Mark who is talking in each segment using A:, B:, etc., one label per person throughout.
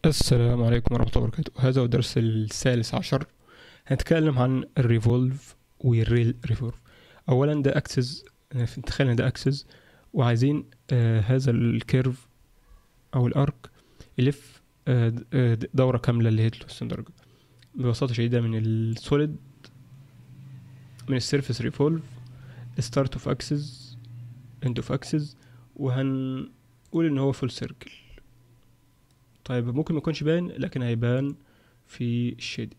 A: السلام عليكم ورحمة الله وبركاته هذا هو الدرس الثالث عشر هنتكلم عن الريفولف والريل ريفولف أولا ده أكسس نتخيل إن ده أكسس وعايزين آه هذا الكيرف أو الأرك يلف آه آه، دورة كاملة اللي هي 360 درجة ببساطة شديدة من السوليد من السيرفيس ريفولف ستارت اوف اكسس اند اوف اكسس وهنقول ان هو فول سيركل طيب ممكن ما يكونش باين لكن هيبان في الشيدد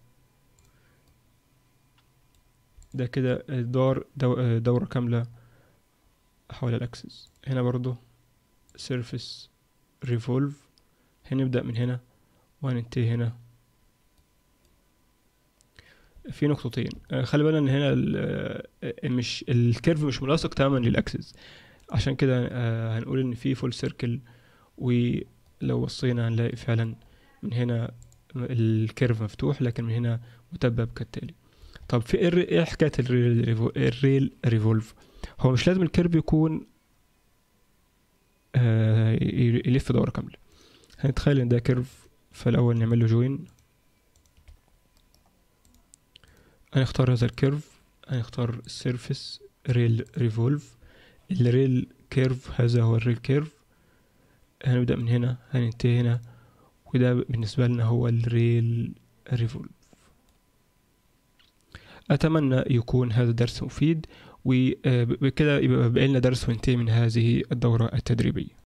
A: ده كده دار دو دورة كاملة حول الأكسس هنا برضو سيرفيس ريفولف هنبدأ من هنا وهننتهي هنا في نقطتين آه، خلي بالنا ان هنا ال- آه، مش الكيرف مش ملاصق تماما للاكسس عشان كده آه، هنقول ان في فول سيركل ولو بصينا هنلاقي فعلا من هنا الكيرف مفتوح لكن من هنا متبب كالتالي طب في ايه ايه حكايه الريل ريفو- الريل ريفولف هو مش لازم الكيرف يكون آه، ي- يلف دوره كامله هنتخيل ان ده كيرف فالاول نعمل له جوين هنختار هذا الكيرف هنختار السيرفيس ريل ريفولف الريل كيرف هذا هو الريل كيرف هنبدأ من هنا هننتهي هنا وده بالنسبة لنا هو الريل ريفولف أتمنى يكون هذا الدرس مفيد وبكده يبقى بقى لنا درس وانتهي من هذه الدورة التدريبية